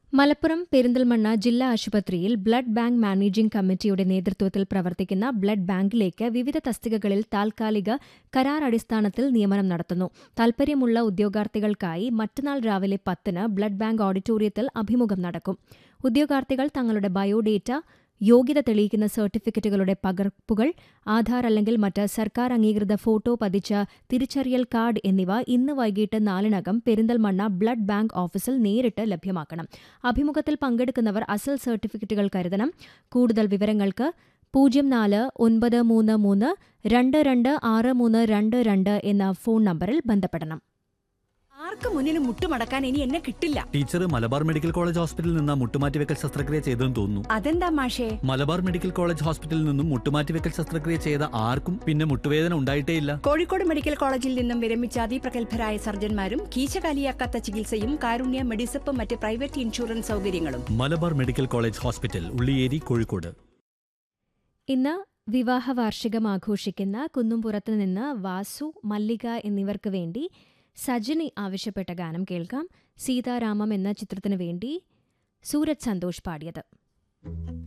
മലപ്പുറം പെരിന്തൽമണ്ണ ജില്ലാ ആശുപത്രിയിൽ blood bank managing കമ്മിറ്റിയുടെ നേതൃത്വത്തിൽ പ്രവർത്തിക്കുന്ന ബ്ലഡ് ബാങ്കിലേക്ക് വിവിധ തസ്തികകളിൽ താൽക്കാലിക കരാർ അടിസ്ഥാനത്തിൽ നിയമനം നടത്തുന്നു താൽപര്യമുള്ള ഉദ്യോഗാർത്ഥികൾക്കായി മറ്റന്നാൾ രാവിലെ പത്തിന് ബ്ലഡ് ബാങ്ക് ഓഡിറ്റോറിയത്തിൽ അഭിമുഖം നടക്കും ഉദ്യോഗാർത്ഥികൾ തങ്ങളുടെ ബയോഡേറ്റ യോഗ്യത തെളിയിക്കുന്ന സർട്ടിഫിക്കറ്റുകളുടെ പകർപ്പുകൾ ആധാർ അല്ലെങ്കിൽ മറ്റ് സർക്കാർ അംഗീകൃത ഫോട്ടോ പതിച്ച തിരിച്ചറിയൽ കാർഡ് എന്നിവ ഇന്ന് വൈകിട്ട് നാലിനകം പെരിന്തൽമണ്ണ ബ്ലഡ് ബാങ്ക് ഓഫീസിൽ നേരിട്ട് ലഭ്യമാക്കണം അഭിമുഖത്തിൽ പങ്കെടുക്കുന്നവർ അസൽ സർട്ടിഫിക്കറ്റുകൾ കരുതണം കൂടുതൽ വിവരങ്ങൾക്ക് പൂജ്യം നാല് ഒൻപത് മൂന്ന് മൂന്ന് രണ്ട് രണ്ട് ആറ് മൂന്ന് രണ്ട് രണ്ട് എന്ന ഫോൺ നമ്പറിൽ ബന്ധപ്പെടണം ആർക്ക് മുന്നിലും മുട്ടുമടക്കാൻ ഇനി എന്നെ കിട്ടില്ല ടീച്ചർ മലബാർ മെഡിക്കൽ കോളേജ് ഹോസ്പിറ്റലിൽ നിന്ന് മുട്ടുമാറ്റിവെക്കൽ ശസ്ത്രക്രിയ ചെയ്തെന്ന് തോന്നുന്നു അതെന്താ മാഷേ മലബാർ മെഡിക്കൽ കോളേജ് ഹോസ്പിറ്റലിൽ നിന്നും മുട്ടുമാറ്റിവെക്കൽ ശസ്ത്രക്രിയ ചെയ്ത ആർക്കും പിന്നെ മുട്ടുവേദന ഉണ്ടായിട്ടേയില്ല കോഴിക്കോട് മെഡിക്കൽ കോളേജിൽ നിന്നും വിരമിച്ച അതിപ്രഗത്ഭരായ സർജന്മാരും കീശകാലിയാക്കാത്ത ചികിത്സയും കാരുണ്യ മെഡിസപ്പും മറ്റ് പ്രൈവറ്റ് ഇൻഷുറൻസ് സൗകര്യങ്ങളും Malabar medical college hospital Ulliyeri Kozhikode ഇന്ന് വിവാഹ വാർഷികം ആഘോഷിക്കുന്ന കുന്നുംപുറത്ത് നിന്ന് വാസു മല്ലിക എന്നിവർക്ക് വേണ്ടി സജനി ആവശ്യപ്പെട്ട ഗാനം കേൾക്കാം സീതാരാമം എന്ന ചിത്രത്തിനു വേണ്ടി സൂരജ് സന്തോഷ് പാടിയത്